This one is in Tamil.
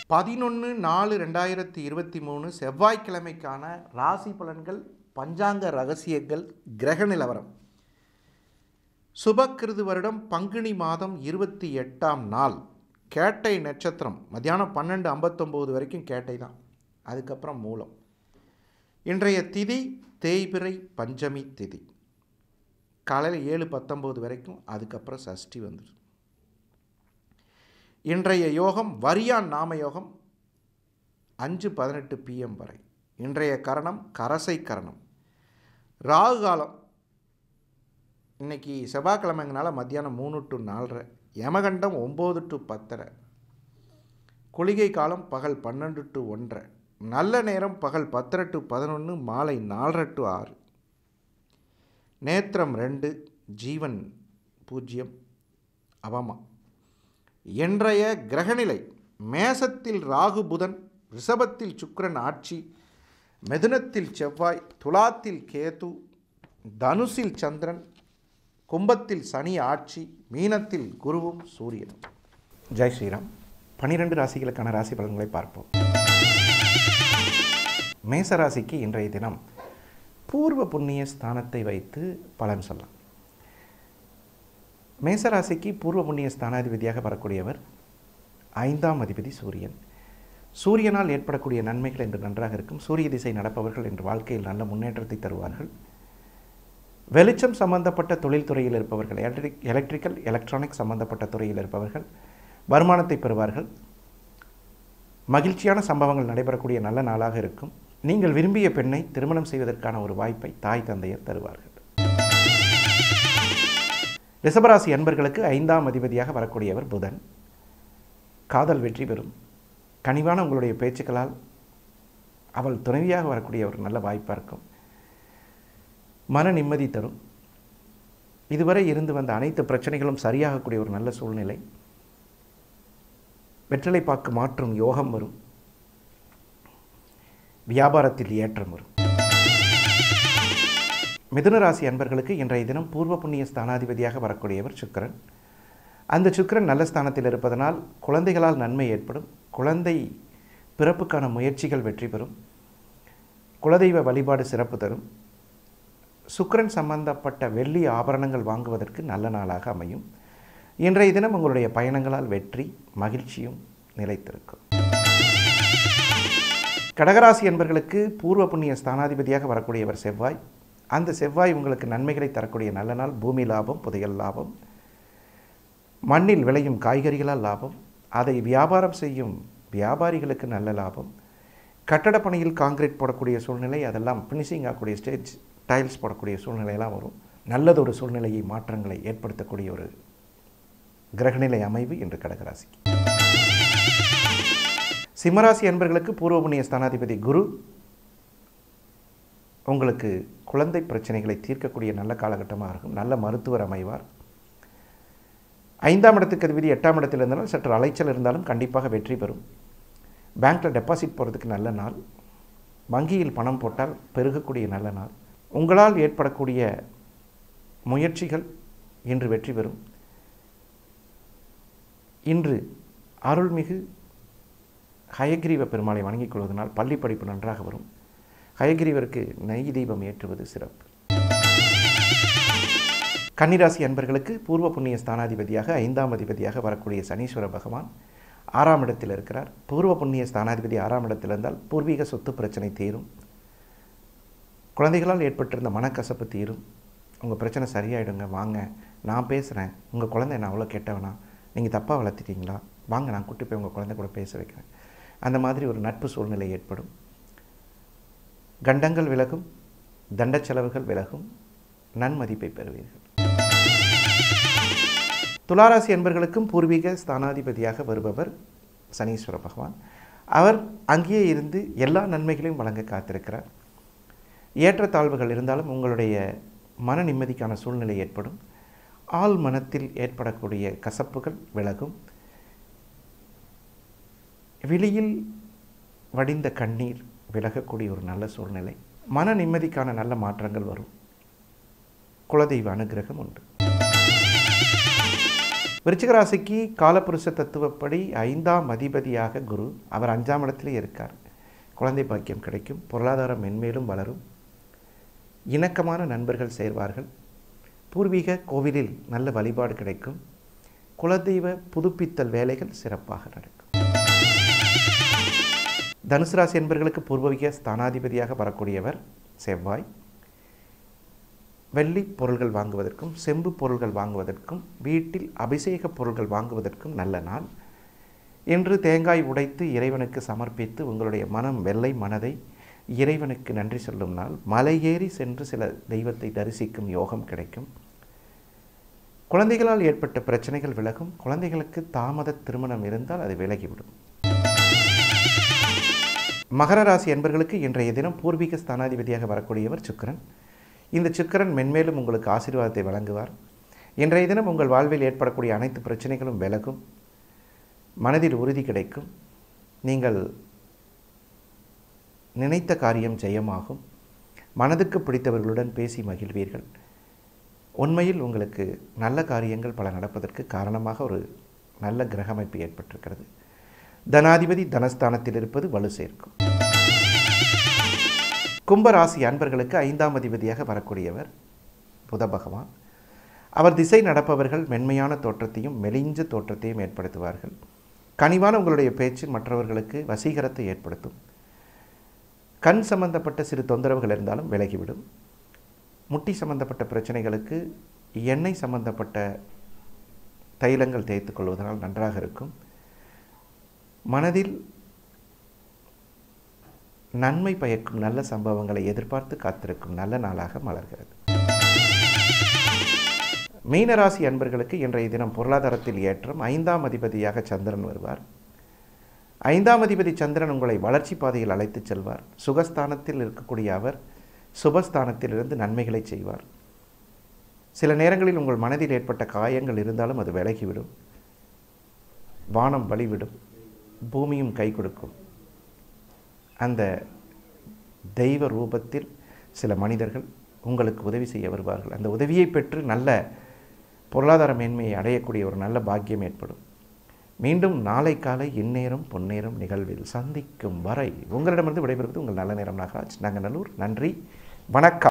பதினொன்று நாலு ரெண்டாயிரத்தி இருபத்தி மூணு செவ்வாய்க்கிழமைக்கான ராசி பலன்கள் பஞ்சாங்க ரகசியங்கள் கிரக நிலவரம் சுபக்கிருது வருடம் பங்குனி மாதம் இருபத்தி எட்டாம் நாள் கேட்டை நட்சத்திரம் மத்தியானம் பன்னெண்டு ஐம்பத்தொம்போது வரைக்கும் கேட்டை தான் அதுக்கப்புறம் மூலம் இன்றைய திதி தேய்பிறை பஞ்சமி திதி காலையில் ஏழு பத்தொம்போது வரைக்கும் அதுக்கப்புறம் சஷ்டி வந்துடும் இன்றைய யோகம் வரியான் நாம யோகம் அஞ்சு பதினெட்டு பிஎம் வரை இன்றைய கரணம் கரசை கரணம் ராகு காலம் இன்னைக்கு செவ்வாய்க்கிழமைங்கனால மத்தியானம் மூணு டு நாலரை யமகண்டம் ஒம்பது டு பத்தரை குளிகை காலம் பகல் பன்னெண்டு டு ஒன்றரை நல்ல நேரம் பகல் பத்தரை டு பதினொன்று மாலை நாலரை டு ஆறு நேத்திரம் ரெண்டு ஜீவன் பூஜ்ஜியம் அவமா இன்றைய கிரகநிலை மேசத்தில் ராகு புதன் ரிஷபத்தில் சுக்கிரன் ஆட்சி மிதுனத்தில் செவ்வாய் துலாத்தில் கேது தனுசில் சந்திரன் கும்பத்தில் சனி ஆட்சி மீனத்தில் குருவும் சூரியனும் ஜெய் ஸ்ரீராம் பனிரெண்டு ராசிகளுக்கான ராசி பலன்களை பார்ப்போம் மேச ராசிக்கு இன்றைய தினம் பூர்வ புண்ணிய ஸ்தானத்தை வைத்து பலன் சொல்லலாம் மேசராசிக்கு பூர்வ புண்ணிய ஸ்தானாதிபதியாக வரக்கூடியவர் ஐந்தாம் அதிபதி சூரியன் சூரியனால் ஏற்படக்கூடிய நன்மைகள் என்று நன்றாக இருக்கும் சூரிய திசை நடப்பவர்கள் என்று வாழ்க்கையில் நல்ல முன்னேற்றத்தை தருவார்கள் வெளிச்சம் சம்பந்தப்பட்ட தொழில்துறையில் இருப்பவர்கள் எலக்ட்ரிக் எலக்ட்ரிக்கல் எலக்ட்ரானிக் சம்பந்தப்பட்ட துறையில் இருப்பவர்கள் வருமானத்தை பெறுவார்கள் மகிழ்ச்சியான சம்பவங்கள் நடைபெறக்கூடிய நல்ல நாளாக இருக்கும் நீங்கள் விரும்பிய பெண்ணை திருமணம் செய்வதற்கான ஒரு வாய்ப்பை தாய் தந்தையர் தருவார்கள் ரிஷபராசி அன்பர்களுக்கு ஐந்தாம் அதிபதியாக வரக்கூடியவர் புதன் காதல் வெற்றி பெறும் கனிவான உங்களுடைய பேச்சுக்களால் அவள் துணைவியாக வரக்கூடிய ஒரு நல்ல வாய்ப்பாக இருக்கும் மன நிம்மதி தரும் இதுவரை இருந்து வந்த அனைத்து பிரச்சனைகளும் சரியாகக்கூடிய ஒரு நல்ல சூழ்நிலை வெற்றிலை பாக்கு மாற்றும் யோகம் வரும் வியாபாரத்தில் ஏற்றம் வரும் மிதுன ராசி அன்பர்களுக்கு இன்றைய தினம் பூர்வ புண்ணிய ஸ்தானாதிபதியாக வரக்கூடியவர் சுக்கிரன் அந்த சுக்கிரன் நல்ல ஸ்தானத்தில் இருப்பதனால் குழந்தைகளால் நன்மை ஏற்படும் குழந்தை பிறப்புக்கான முயற்சிகள் வெற்றி பெறும் குலதெய்வ வழிபாடு சிறப்பு தரும் சுக்கிரன் சம்பந்தப்பட்ட வெள்ளி ஆபரணங்கள் வாங்குவதற்கு நல்ல நாளாக அமையும் இன்றைய தினம் உங்களுடைய பயணங்களால் வெற்றி மகிழ்ச்சியும் நிலைத்திருக்கும் கடகராசி என்பர்களுக்கு பூர்வ புண்ணிய ஸ்தானாதிபதியாக வரக்கூடியவர் செவ்வாய் அந்த செவ்வாய் உங்களுக்கு நன்மைகளை தரக்கூடிய நல்ல நாள் பூமி லாபம் புதையல் லாபம் மண்ணில் விளையும் காய்கறிகளால் லாபம் அதை வியாபாரம் செய்யும் வியாபாரிகளுக்கு நல்ல லாபம் கட்டட பணியில் காங்கிரீட் போடக்கூடிய சூழ்நிலை அதெல்லாம் ஃபினிஷிங் ஆகக்கூடிய ஸ்டேஜ் டைல்ஸ் போடக்கூடிய சூழ்நிலையெல்லாம் வரும் நல்லதொரு சூழ்நிலையை மாற்றங்களை ஏற்படுத்தக்கூடிய ஒரு கிரகநிலை அமைவு என்று கடகராசி சிம்மராசி அன்பர்களுக்கு பூர்வ புண்ணிய ஸ்தானாதிபதி குரு உங்களுக்கு குழந்தை பிரச்சனைகளை தீர்க்கக்கூடிய நல்ல காலகட்டமாக இருக்கும் நல்ல மருத்துவர் அமைவார் ஐந்தாம் இடத்துக்கு அதிபதி எட்டாம் இடத்தில் இருந்தாலும் சற்று அலைச்சல் இருந்தாலும் கண்டிப்பாக வெற்றி பெறும் பேங்க்கில் டெபாசிட் போகிறதுக்கு நல்ல நாள் வங்கியில் பணம் போட்டால் பெருகக்கூடிய நல்ல நாள் உங்களால் ஏற்படக்கூடிய முயற்சிகள் இன்று வெற்றி பெறும் இன்று அருள்மிகு ஹயக்ரீவ பெருமாளை வணங்கிக் கொள்வதனால் பள்ளி படிப்பு நன்றாக வரும் ஹயகிரிவருக்கு நெய் தீபம் ஏற்றுவது சிறப்பு கன்னிராசி அன்பர்களுக்கு பூர்வ புண்ணிய ஸ்தானாதிபதியாக ஐந்தாம் அதிபதியாக வரக்கூடிய சனீஸ்வர பகவான் ஆறாம் இடத்தில் இருக்கிறார் பூர்வ புண்ணிய ஸ்தானாதிபதி ஆறாம் இடத்தில் இருந்தால் பூர்வீக சொத்து பிரச்சனை தீரும் குழந்தைகளால் ஏற்பட்டிருந்த மனக்கசப்பு தீரும் உங்கள் பிரச்சனை சரியாயிடுங்க வாங்க நான் பேசுகிறேன் உங்கள் குழந்தை என்ன அவ்வளோ கெட்டவனா நீங்கள் தப்பாக வளர்த்திட்டீங்களா வாங்க நான் கூட்டி போய் உங்கள் குழந்தை கூட பேச வைக்கிறேன் அந்த மாதிரி ஒரு நட்பு சூழ்நிலை ஏற்படும் கண்டங்கள் விலகும் தண்ட செலவுகள் விலகும் நன்மதிப்பை பெறுவீர்கள் துளாராசி என்பர்களுக்கும் பூர்வீக ஸ்தானாதிபதியாக வருபவர் சனீஸ்வர பகவான் அவர் அங்கேயே இருந்து எல்லா நன்மைகளையும் வழங்க காத்திருக்கிறார் ஏற்றத்தாழ்வுகள் இருந்தாலும் உங்களுடைய மன நிம்மதிக்கான சூழ்நிலை ஏற்படும் ஆள் மனத்தில் ஏற்படக்கூடிய கசப்புகள் விலகும் வெளியில் வடிந்த கண்ணீர் விலகக்கூடிய ஒரு நல்ல சூழ்நிலை மன நிம்மதிக்கான நல்ல மாற்றங்கள் வரும் குலதெய்வ அனுகிரகம் உண்டு விருச்சிக ராசிக்கு காலப்புருஷ தத்துவப்படி ஐந்தாம் அதிபதியாக குரு அவர் அஞ்சாம் இடத்திலே இருக்கார் குழந்தை பாக்கியம் கிடைக்கும் பொருளாதாரம் மென்மேலும் வளரும் இணக்கமான நண்பர்கள் சேர்வார்கள் பூர்வீக கோவிலில் நல்ல வழிபாடு கிடைக்கும் குலதெய்வ புதுப்பித்தல் வேலைகள் சிறப்பாக நடக்கும் தனுசு ராசி என்பர்களுக்கு பூர்வீக ஸ்தானாதிபதியாக வரக்கூடியவர் செவ்வாய் வெள்ளி பொருள்கள் வாங்குவதற்கும் செம்பு பொருள்கள் வாங்குவதற்கும் வீட்டில் அபிஷேக பொருள்கள் வாங்குவதற்கும் நல்ல நாள் இன்று தேங்காய் உடைத்து இறைவனுக்கு சமர்ப்பித்து உங்களுடைய மனம் வெள்ளை மனதை இறைவனுக்கு நன்றி சொல்லும் நாள் மலையேறி சென்று சில தெய்வத்தை தரிசிக்கும் யோகம் கிடைக்கும் குழந்தைகளால் ஏற்பட்ட பிரச்சனைகள் விலகும் குழந்தைகளுக்கு தாமத திருமணம் இருந்தால் அது விலகிவிடும் மகர ராசி என்பர்களுக்கு இன்றைய தினம் பூர்வீக ஸ்தானாதிபதியாக வரக்கூடியவர் சுக்கிரன் இந்த சுக்கிரன் மென்மேலும் உங்களுக்கு ஆசீர்வாதத்தை வழங்குவார் இன்றைய தினம் உங்கள் வாழ்வில் ஏற்படக்கூடிய அனைத்து பிரச்சனைகளும் விலகும் மனதில் உறுதி கிடைக்கும் நீங்கள் நினைத்த காரியம் ஜெயமாகும் மனதுக்கு பிடித்தவர்களுடன் பேசி மகிழ்வீர்கள் உண்மையில் உங்களுக்கு நல்ல காரியங்கள் பல நடப்பதற்கு காரணமாக ஒரு நல்ல கிரக அமைப்பு ஏற்பட்டிருக்கிறது தனாதிபதி தனஸ்தானத்தில் இருப்பது வலு சேர்க்கும் கும்பராசி அன்பர்களுக்கு ஐந்தாம் அதிபதியாக வரக்கூடியவர் புத பகவான் அவர் திசை நடப்பவர்கள் மென்மையான தோற்றத்தையும் மெலிஞ்ச தோற்றத்தையும் ஏற்படுத்துவார்கள் கனிவான உங்களுடைய பேச்சு மற்றவர்களுக்கு வசீகரத்தை ஏற்படுத்தும் கண் சம்பந்தப்பட்ட சிறு தொந்தரவுகள் இருந்தாலும் விலகிவிடும் முட்டி சம்பந்தப்பட்ட பிரச்சனைகளுக்கு எண்ணெய் சம்பந்தப்பட்ட தைலங்கள் தேய்த்து கொள்வதனால் நன்றாக இருக்கும் மனதில் நன்மை பயக்கும் நல்ல சம்பவங்களை எதிர்பார்த்து காத்திருக்கும் நல்ல நாளாக மலர்கிறது மீனராசி அன்பர்களுக்கு இன்றைய தினம் பொருளாதாரத்தில் ஏற்றம் ஐந்தாம் அதிபதியாக சந்திரன் வருவார் ஐந்தாம் அதிபதி சந்திரன் உங்களை வளர்ச்சி பாதையில் அழைத்துச் செல்வார் சுகஸ்தானத்தில் இருக்கக்கூடிய அவர் சுபஸ்தானத்தில் இருந்து நன்மைகளை செய்வார் சில நேரங்களில் உங்கள் மனதில் ஏற்பட்ட காயங்கள் இருந்தாலும் அது விலகிவிடும் வானம் வழிவிடும் பூமியும் கை கொடுக்கும் அந்த தெய்வ ரூபத்தில் சில மனிதர்கள் உங்களுக்கு உதவி செய்ய வருவார்கள் அந்த உதவியை பெற்று நல்ல பொருளாதார மேன்மையை அடையக்கூடிய ஒரு நல்ல பாக்கியம் ஏற்படும் மீண்டும் நாளை காலை இந்நேரம் பொன்னேரம் நிகழ்வில் சந்திக்கும் வரை உங்களிடமிருந்து விடைபெறுவது உங்கள் நல்ல நேரம் நாகராஜ் நாங்கள் நல்லூர் நன்றி வணக்கம்